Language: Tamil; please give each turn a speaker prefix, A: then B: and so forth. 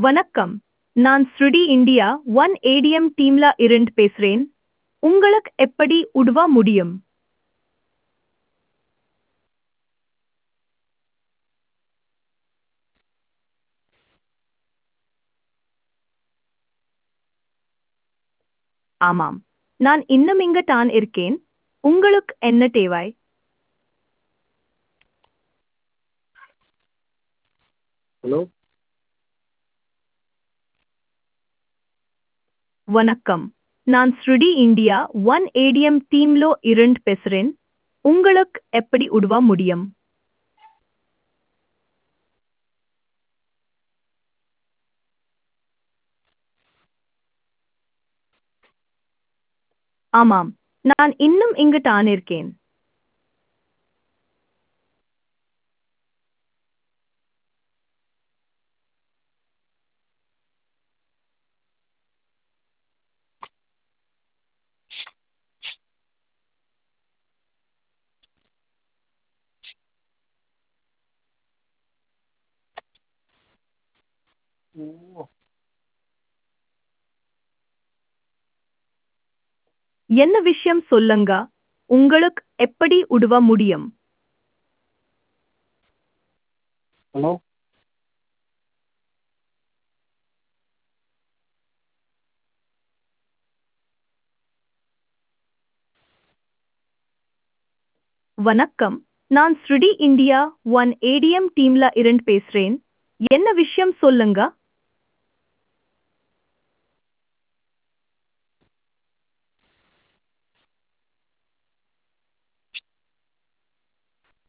A: வணக்கம் நான் ஸ்ருடி இந்தியா ஒன் ஏடிஎம் டீம்ல இருந்து பேசுறேன் உங்களுக்கு எப்படி உதவ முடியும் ஆமாம் நான் இன்னும் இங்க தான் இருக்கேன் உங்களுக்கு என்ன தேவை
B: ஹலோ
A: வணக்கம் நான் ஸ்ருடி இந்தியா ஒன் ஏடிஎம் டீம்ல இருந்து பேசுறேன் உங்களுக்கு எப்படி உதவ முடியும் ஆமாம் நான் இன்னும் இங்கு தான் இருக்கேன்
B: ஓ
A: என்ன விஷயம் சொல்லுங்க உங்களுக்கு எப்படி உதவ முடியும்
B: ஹலோ
A: வணக்கம் நான் ஸ்ருடி இந்தியா ஒன் ஏடிஎம் டீம்ல இருந்து பேசுறேன் என்ன விஷயம் சொல்லுங்க